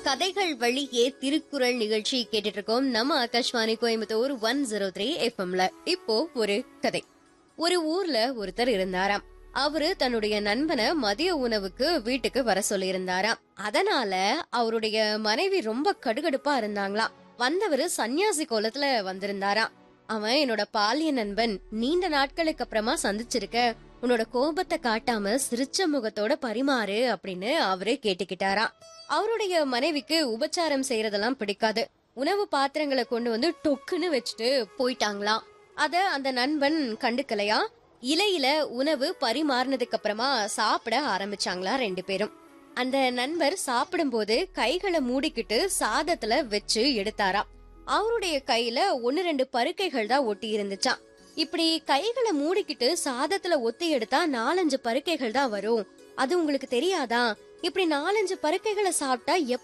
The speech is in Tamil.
கதைகள் வழியே திருக்குறள் நிகழ்ச்சி கேட்டுட்டு இருக்கோம் நம்ம Akashvani Coimbatore one zero three எஃப்எம்ல இப்போ ஒரு கதை ஒரு ஊர்ல ஒருத்தர் இருந்தாராம் அவரு தன்னுடைய நண்பனை மதிய உணவுக்கு வீட்டுக்கு வர சொல்லியிருந்தாராம் அதனால அவருடைய மனைவி ரொம்ப கடுகடுப்பா இருந்தாங்களாம் வந்தவரு சன்னியாசி கோலத்துல வந்திருந்தாராம் அவன் என்னோட பாலிய நண்பன் நீண்ட நாட்களுக்கு அப்புறமா சந்திச்சிருக்க உன்னோட கோபத்தை காட்டாம சிரிச்ச முகத்தோட பரிமாறு அப்படின்னு அவரு கேட்டுக்கிட்டாராம் அவருடைய மனைவிக்கு உபச்சாரம் செய்யறதெல்லாம் பிடிக்காது உணவு பாத்திரங்களை கொண்டு வந்து டொக்குன்னு வச்சுட்டு போயிட்டாங்களாம் அத அந்த நண்பன் கண்டுக்கலையா இலையில உணவு பரிமாறினதுக்கு அப்புறமா சாப்பிட ஆரம்பிச்சாங்களா ரெண்டு பேரும் அந்த நண்பர் சாப்பிடும்போது கைகளை மூடிக்கிட்டு சாதத்துல வச்சு எடுத்தாராம் அவருடைய கையில ஒன்னு ரெண்டு பருக்கைகள் தான் ஒட்டி இருந்துச்சாம் இப்படி கைகளை மூடிக்கிட்டு சாதத்துல ஒத்தி எடுத்தா நாலஞ்சு பருக்கைகள் தான் வரும் அது உங்களுக்கு தெரியாதா இப்படி நாலஞ்சு பருக்கைகளை சாப்பிட்டா